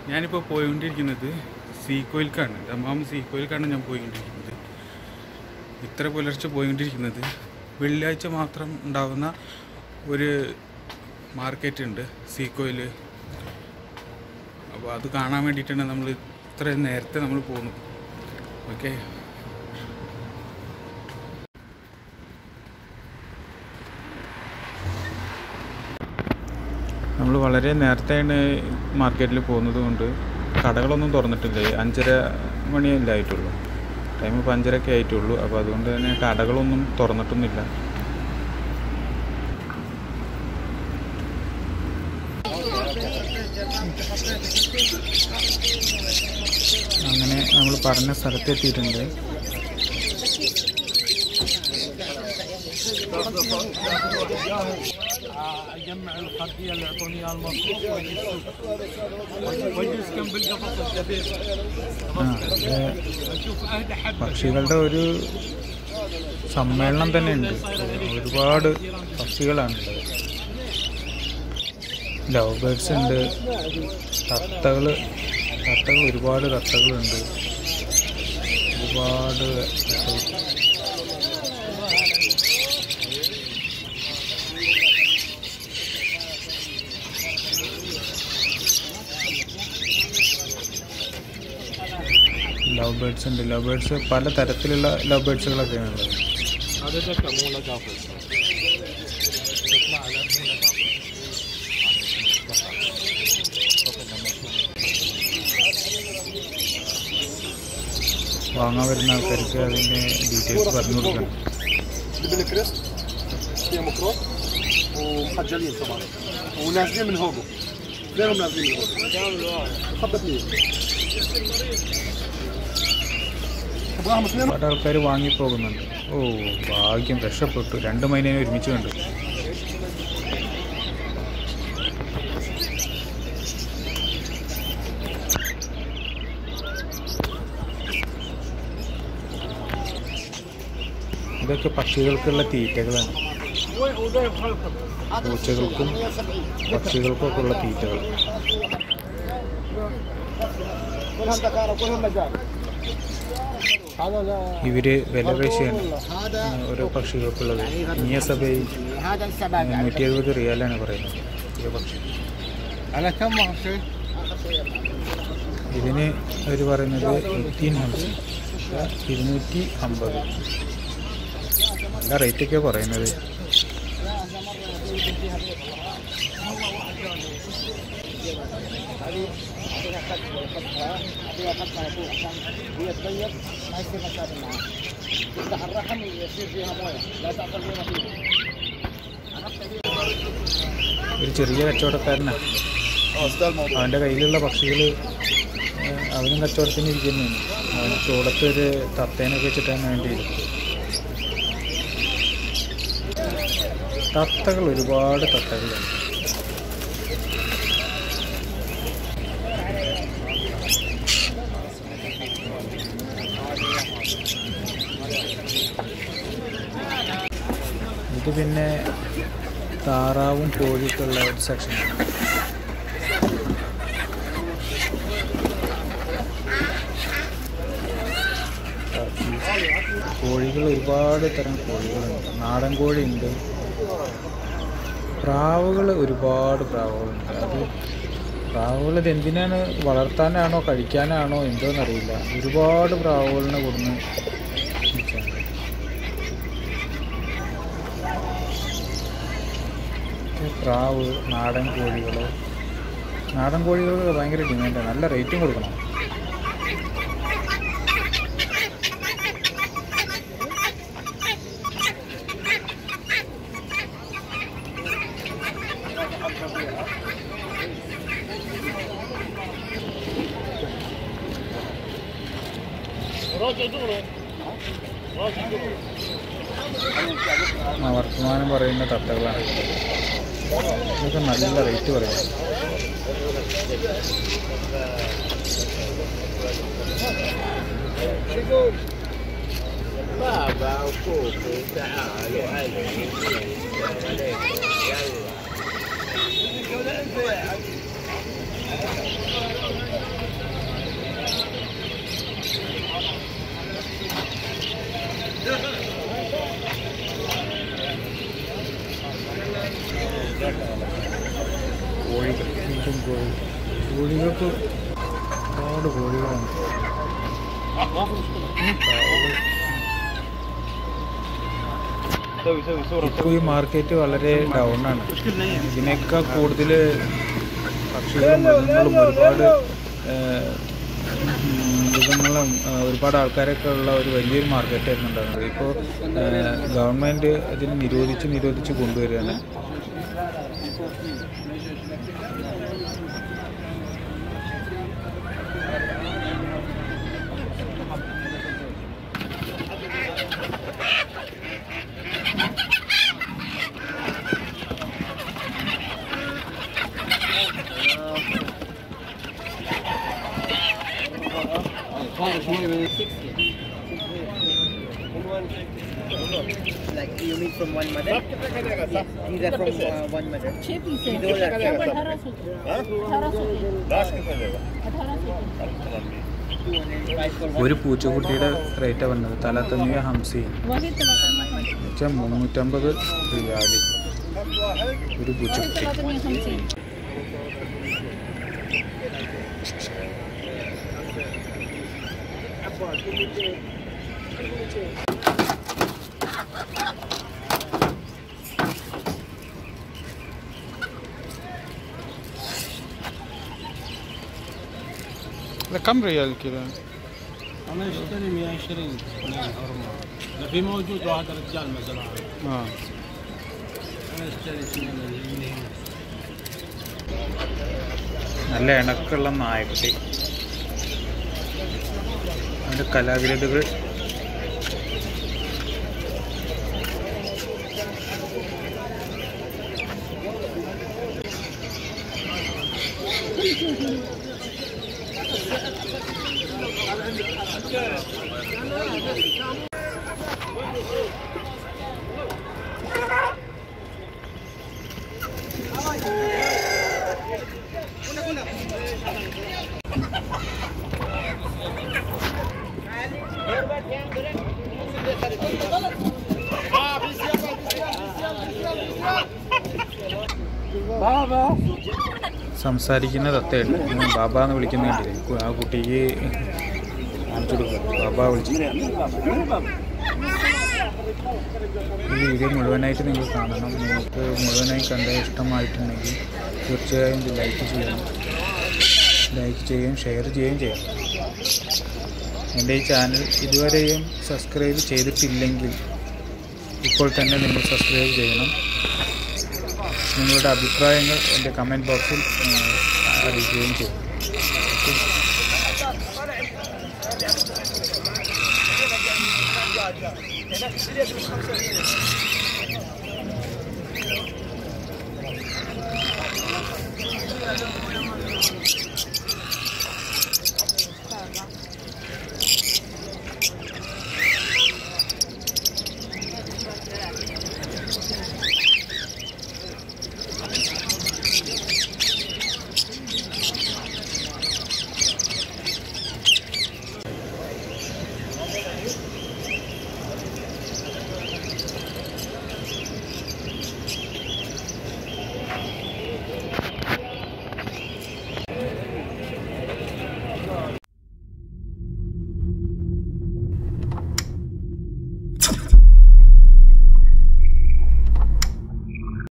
ഞാനിപ്പോൾ പോയിക്കൊണ്ടിരിക്കുന്നത് സീക്കോയിൽക്കാണ് ദമാം സീക്കോയിൽക്കാണ് ഞാൻ പോയിക്കൊണ്ടിരിക്കുന്നത് ഇത്ര പുലർച്ചെ പോയിക്കൊണ്ടിരിക്കുന്നത് വെള്ളിയാഴ്ച മാത്രം ഉണ്ടാകുന്ന ഒരു മാർക്കറ്റ് ഉണ്ട് സീക്കോയിൽ അപ്പോൾ അത് കാണാൻ വേണ്ടിയിട്ടാണ് നമ്മൾ ഇത്രയും നേരത്തെ നമ്മൾ പോകുന്നത് ഓക്കെ നമ്മൾ വളരെ നേരത്തെയാണ് മാർക്കറ്റിൽ പോകുന്നത് കൊണ്ട് കടകളൊന്നും തുറന്നിട്ടില്ല അഞ്ചര മണിയല്ലേ ആയിട്ടുള്ളൂ ടൈം ഇപ്പോൾ അഞ്ചരയൊക്കെ ആയിട്ടുള്ളൂ അപ്പോൾ അതുകൊണ്ട് തന്നെ കടകളൊന്നും തുറന്നിട്ടൊന്നുമില്ല അങ്ങനെ നമ്മൾ പറഞ്ഞ സ്ഥലത്തെത്തിയിട്ടുണ്ട് اجمع الخرديه اللي اعطوني اياها المصروف واجي السوق واجلس جنب القفص الكبير ആ ഇത് اشوف اهدى حبه പക്ഷികളുടെ ഒരു സമ്മേളനം തന്നെ ഉണ്ട് ഒരുപാട് പക്ഷികളാണുള്ളത് ലവ് ബേർഡ്സ് ഉണ്ട് തത്തകൾ തത്തകൾ ഒരുപാട് തത്തകളുണ്ട് ഒരുപാട് തത്തകൾ. ലവ് ബേർഡ്സ് ഉണ്ട് ലവ് ബേർഡ്സ് പല തരത്തിലുള്ള ലവ് ബേർഡ്സുകളൊക്കെയാണ് ഉള്ളത് هذا ذكر مو له قافز تطلع على مو له قافز വാങ്ങാൻ വരുന്ന ആൾക്കാർക്ക് അതിൻ്റെ ഡീറ്റെയിൽസ് പറഞ്ഞു കൊടുക്കണം بالكريست فيها ميكروب ومحجلين طبعا ونازلين من هوجو اثنينهم نازلين من هوجو كامل حبة اثنين تبغاهم اثنين ഒരുപാട് ആൾക്കാർ വാങ്ങിപ്പോകുന്നുണ്ട് ഓ ഭാഗ്യം രക്ഷപ്പെട്ടു രണ്ട് മൈനേനെ ഒരുമിച്ച് കണ്ടു ഇതൊക്കെ പക്ഷികൾക്കുള്ള തീറ്റകളാണ് പൂച്ചകൾക്കും പക്ഷികൾക്കും ഒക്കെ ഉള്ള തീറ്റകൾ كلهم ذكارى كلهم مجال هذا لا ഇവര് വില പേശിയാണ് هذا ഓരോ പക്ഷികൾക്കുള്ളത് മിയ സഭയിൽ هذا السبابة നൂറ്റി എഴുപത് റിയാലാണ് പറയുന്നത് ഈ പക്ഷി على كم اخر شيء؟ ഇതിന് അവർ പറയുന്നത് എയ്റ്റീൻ ഹംസ് ഇരുന്നൂറ്റി അമ്പത് നല്ല റേറ്റൊക്കെ പറയുന്നത് فيها فتحة فوق عشان هي تبيض ما يصير مشاكل معها تفتح الرحم يصير فيها مويه لا تعطل فيها فيها ഒരു ചെറിയ കച്ചവടക്കാരനാണ് اه ده الموضوع അവൻ്റെ കയ്യിലുള്ള പക്ഷികൾ അവനും കച്ചവടത്തിന് ഇരിക്കുന്നതാണ് അവൻ ചൂടത്ത് ഒരു തത്തേനൊക്കെ വെച്ചിട്ടാണ് വേണ്ടി തത്തകൾ ഒരുപാട് തത്തകളുണ്ട് ഇത് പിന്നെ താറാവും കോഴിയൊക്കെയുള്ള ഒരു സെക്ഷനാണ് കോഴികൾ ഒരുപാട് തരം കോഴികളുണ്ട് നാടൻ കോഴിയുണ്ട് പ്രാവുകൾ ഒരുപാട് പ്രാവുകളുണ്ട് അത് പ്രാവുകൾ ഇത് എന്തിനാണ് വളർത്താനാണോ കഴിക്കാനാണോ എന്തോന്നറിയില്ല ഒരുപാട് പ്രാവുകളിനെ കൊടുന്ന് വെച്ചാണ്. ഇത് പ്രാവ് നാടൻ കോഴികൾ നാടൻ കോഴികൾക്ക് ഭയങ്കര ഡിമാൻഡാണ് നല്ല റേറ്റും കൊടുക്കണം ആ വർത്തമാനം പറയുന്ന തത്തകളാണ് ഇതൊക്കെ നല്ല റേറ്റ് പറയും بابا وكوكو تعالوا علي يلا കോഴികൾക്ക് ഒരുപാട് കോഴികളാണ് ഇപ്പോൾ ഈ മാർക്കറ്റ് വളരെ ഡൗൺ ആണ് ഇതിനേക്കാൾ കൂടുതൽ പക്ഷികളും മൃഗങ്ങളും ഒരുപാട് ഏഹ്, ഉം, മൃഗങ്ങളും ഏഹ്, ഒരുപാട് ആൾക്കാരൊക്കെ ഉള്ള ഒരു വലിയൊരു മാർക്കറ്റായിരുന്നു ഉണ്ടായിരുന്നത് ഇപ്പോൾ ഗവൺമെൻറ് ഇതിന് നിരോധിച്ച് നിരോധിച്ച് കൊണ്ടുവരികയാണ് Like you meet from one mother? Yes. These are from uh, one mother. छह पीस है दो लाख सब अठारह सौ के अठारह सौ के अठारह सौ के 205 for one. ഒരു പൂച്ചക്കുട്ടിയുടെ റേറ്റാണ് പറഞ്ഞത് തലത്തന്നിയ ഹംസി वही तलातनिया हमसे വെച്ചാൽ മുന്നൂറ്റമ്പത് റിയാലി ഒരു वही പൂച്ചക്കുട്ടി तलातनिया हमसे كم ريال كذا؟ انا اشتري 120 ده في موجود واحد رجال مثلا اه انا اشتري اثنين من നല്ല ഇണക്കുള്ള നായക്കുട്ടി അതിൻ്റെ കലാവിരുതുകൾ സംസാരിക്കുന്ന തത്തയുണ്ട് ഞാൻ ബാബ എന്ന് വിളിക്കുന്ന കണ്ടില്ലേ കു- ആ കുട്ടിക്ക് കാണിച്ചു കൊടുക്കുക ബാബ വിളിച്ചു ഈ വീഡിയോ മുഴുവനായിട്ട് നിങ്ങൾ കാണണം നിങ്ങൾക്ക് മുഴുവനായി കണ്ട് ഇഷ്ടമായിട്ടുണ്ടെങ്കിൽ തീർച്ചയായും ഇത് ലൈക്ക് ചെയ്യണം ലൈക്ക് ചെയ്യുകയും ഷെയർ ചെയ്യുകയും ചെയ്യണം എൻ്റെ ഈ ചാനൽ ഇതുവരെയും സബ്സ്ക്രൈബ് ചെയ്തിട്ടില്ലെങ്കിൽ ഇപ്പോൾ തന്നെ നിങ്ങൾ സബ്സ്ക്രൈബ് ചെയ്യണം നിങ്ങളുടെ അഭിപ്രായങ്ങൾ എൻ്റെ കമൻറ്റ് ബോക്സിൽ ഏഹ്, അറിയിക്കുകയും ചെയ്യും ഓക്കെ هناك